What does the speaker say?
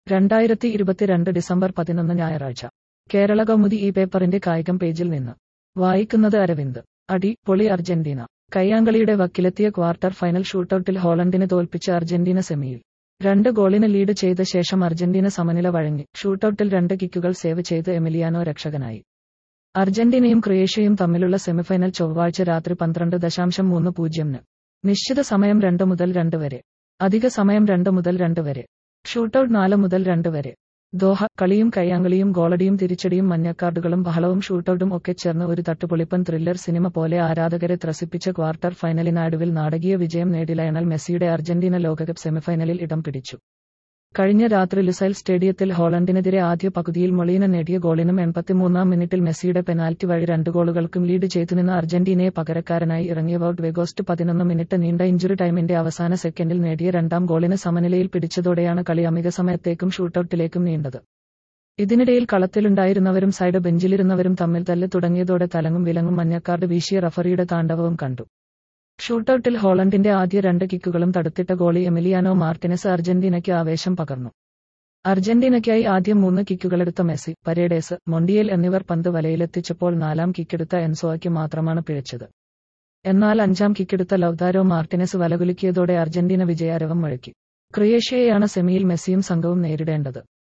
രണ്ടായിരത്തി ഇരുപത്തിരണ്ട് ഡിസംബർ പതിനൊന്ന് ഞായറാഴ്ച കേരള കൗമുദി ഈ പേപ്പറിന്റെ കായികം പേജിൽ നിന്ന് വായിക്കുന്നത് അരവിന്ദ് അടി പൊളി അർജന്റീന കയ്യാങ്കളിയുടെ വക്കിലെത്തിയ ക്വാർട്ടർ ഫൈനൽ ഷൂട്ടൌട്ടിൽ ഹോളണ്ടിനെ തോൽപ്പിച്ച് അർജന്റീന സെമിയിൽ രണ്ട് ഗോളിന് ലീഡ് ചെയ്ത ശേഷം അർജന്റീന സമനില വഴങ്ങി ഷൂട്ടൌട്ടിൽ രണ്ട് കിക്കുകൾ സേവ് ചെയ്ത് എമിലിയാനോ രക്ഷകനായി അർജന്റീനയും ക്രൊയേഷ്യയും തമ്മിലുള്ള സെമിഫൈനൽ ചൊവ്വാഴ്ച രാത്രി പന്ത്രണ്ട് ദശാംശം മൂന്ന് പൂജ്യംന് നിശ്ചിത സമയം രണ്ട് മുതൽ രണ്ട് വരെ അധിക സമയം രണ്ട് മുതൽ രണ്ട് വരെ ഷൂട്ടൌട്ട് നാല് മുതൽ രണ്ട് വരെ ദോഹ കളിയും കയ്യാങ്കളിയും ഗോളടിയും തിരിച്ചടിയും മഞ്ഞക്കാർഡുകളും ബഹളവും ഷൂട്ടൌട്ടും ഒക്കെ ചേർന്ന് ഒരു തട്ടുപൊളിപ്പൻ ത്രില്ലർ സിനിമ പോലെ ആരാധകരെ ത്രസിപ്പിച്ച ക്വാർട്ടർ ഫൈനലിനടുവിൽ നാടകീയ വിജയം നേടി ലയണൽ മെസ്സിയുടെ അർജന്റീന ലോകകപ്പ് സെമിഫൈനലിൽ ഇടം പിടിച്ചു കഴിഞ്ഞ രാത്രി ലുസൈൽ സ്റ്റേഡിയത്തിൽ ഹോളണ്ടിനെതിരെ ആദ്യ പകുതിയിൽ മൊളീന നേടിയ ഗോളിനും എൺപത്തിമൂന്നാം മിനിറ്റിൽ മെസ്സിയുടെ പെനാൽറ്റി വഴി രണ്ട് ഗോളുകൾക്കും ലീഡ് ചെയ്തുനിന്ന അർജന്റീനയെ പകരക്കാരനായി ഇറങ്ങിയ വോട്ട് വെഗോസ്റ്റ് പതിനൊന്ന് മിനിറ്റ് നീണ്ട ഇഞ്ചുറി ടൈമിന്റെ അവസാന സെക്കൻഡിൽ നേടിയ രണ്ടാം ഗോളിന് സമനിലയിൽ പിടിച്ചതോടെയാണ് കളി അമിക സമയത്തേക്കും ഷൂട്ടൌട്ടിലേക്കും നീണ്ടത് ഇതിനിടയിൽ കളത്തിലുണ്ടായിരുന്നവരും സൈഡ് ബെഞ്ചിലിരുന്നവരും തമ്മിൽ തല്ല് തുടങ്ങിയതോടെ തലങ്ങും വിലങ്ങും മഞ്ഞക്കാർഡ് വീശിയ റഫറിയുടെ താണ്ഡവവും കണ്ടു ഷൂട്ടൌട്ടിൽ ഹോളണ്ടിന്റെ ആദ്യ രണ്ട് കിക്കുകളും തടുത്തിട്ട ഗോളി എമിലിയാനോ മാർട്ടിനസ് അർജന്റീനയ്ക്ക് ആവേശം പകർന്നു അർജന്റീനയ്ക്കായി ആദ്യം മൂന്ന് കിക്കുകളെടുത്ത മെസ്സി പരേഡേസ് മൊണ്ടിയേൽ എന്നിവർ പന്ത് വലയിലെത്തിച്ചപ്പോൾ നാലാം കിക്കെടുത്ത എൻസോയ്ക്ക് മാത്രമാണ് പിഴച്ചത് എന്നാൽ അഞ്ചാം കിക്കെടുത്ത ലൗതാരോ മാർട്ടിനസ് വലകുലുക്കിയതോടെ അർജന്റീന വിജയാരവം മുഴക്കി ക്രൊയേഷ്യയെയാണ് സെമിയിൽ മെസ്സിയും സംഘവും നേരിടേണ്ടത്